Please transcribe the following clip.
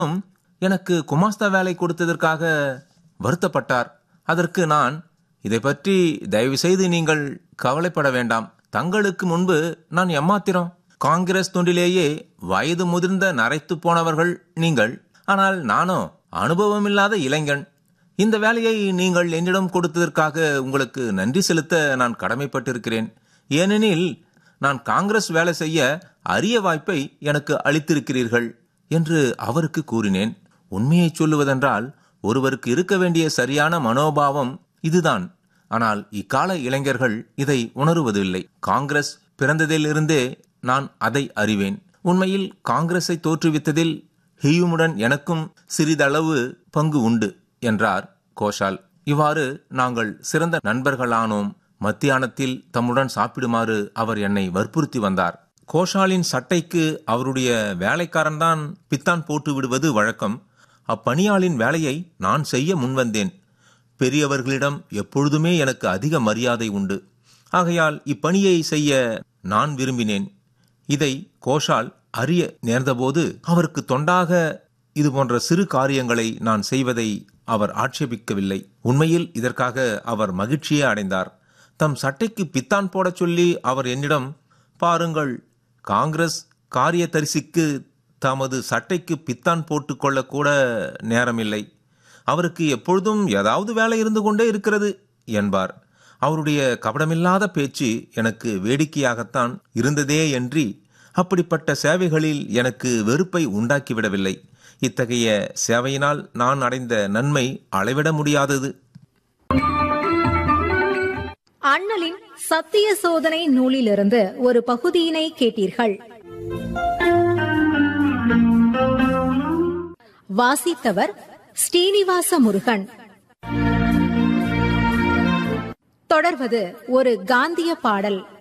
எனக்கு குமாஸ்தா வேலை கொடுத்ததற்காக வருத்தப்பட்டார் அதற்கு நான் இதை பற்றி தயவு செய்து நீங்கள் கவலைப்பட வேண்டாம் தங்களுக்கு முன்பு நான் எம்மாத்திரம் காங்கிரஸ் தொண்டிலேயே வயது முதிர்ந்த நரைத்து போனவர்கள் நீங்கள் ஆனால் நானோ அனுபவமில்லாத இளைஞன் இந்த வேலையை நீங்கள் என்னிடம் கொடுத்ததற்காக உங்களுக்கு நன்றி செலுத்த நான் கடமைப்பட்டிருக்கிறேன் ஏனெனில் நான் காங்கிரஸ் வேலை செய்ய அரிய வாய்ப்பை எனக்கு அளித்திருக்கிறீர்கள் என்று அவருக்கு கூறினேன் உண்மையை சொல்லுவதென்றால் ஒருவருக்கு இருக்க வேண்டிய சரியான மனோபாவம் இதுதான் ஆனால் இக்கால இளைஞர்கள் இதை உணருவதில்லை காங்கிரஸ் பிறந்ததிலிருந்தே நான் அதை அறிவேன் உண்மையில் காங்கிரஸை தோற்றுவித்ததில் ஹியூமுடன் எனக்கும் சிறிதளவு பங்கு உண்டு என்றார் கோஷால் இவ்வாறு நாங்கள் சிறந்த நண்பர்களானோம் மத்தியானத்தில் தம்முடன் சாப்பிடுமாறு அவர் என்னை வற்புறுத்தி வந்தார் கோஷாலின் சட்டைக்கு அவருடைய வேலைக்காரன்தான் பித்தான் போட்டு விடுவது வழக்கம் அப்பணியாளின் வேலையை நான் செய்ய முன்வந்தேன் பெரியவர்களிடம் எப்பொழுதுமே எனக்கு அதிக மரியாதை உண்டு ஆகையால் இப்பணியை செய்ய நான் விரும்பினேன் இதை கோஷால் அறிய நேர்ந்தபோது அவருக்கு தொண்டாக இது போன்ற சிறு காரியங்களை நான் செய்வதை அவர் ஆட்சேபிக்கவில்லை உண்மையில் இதற்காக அவர் மகிழ்ச்சியே அடைந்தார் தம் சட்டைக்கு பித்தான் போடச் சொல்லி அவர் என்னிடம் பாருங்கள் காங்கிரஸ் காரியதரிசிக்கு தமது சட்டைக்கு பித்தான் போட்டுக்கொள்ள கூட நேரமில்லை அவருக்கு எப்பொழுதும் ஏதாவது வேலை இருந்து கொண்டே இருக்கிறது என்பார் அவருடைய கபடமில்லாத பேச்சு எனக்கு வேடிக்கையாகத்தான் இருந்ததே என்று அப்படிப்பட்ட சேவைகளில் எனக்கு வெறுப்பை உண்டாக்கிவிடவில்லை இத்தகைய சேவையினால் நான் அடைந்த நன்மை அளவிட முடியாதது அண்ணலின் சத்திய சோதனை நூலிலிருந்து ஒரு பகுதியினை கேட்டீர்கள் வாசித்தவர் ஸ்ரீனிவாச முருகன் தொடர்வது ஒரு காந்திய பாடல்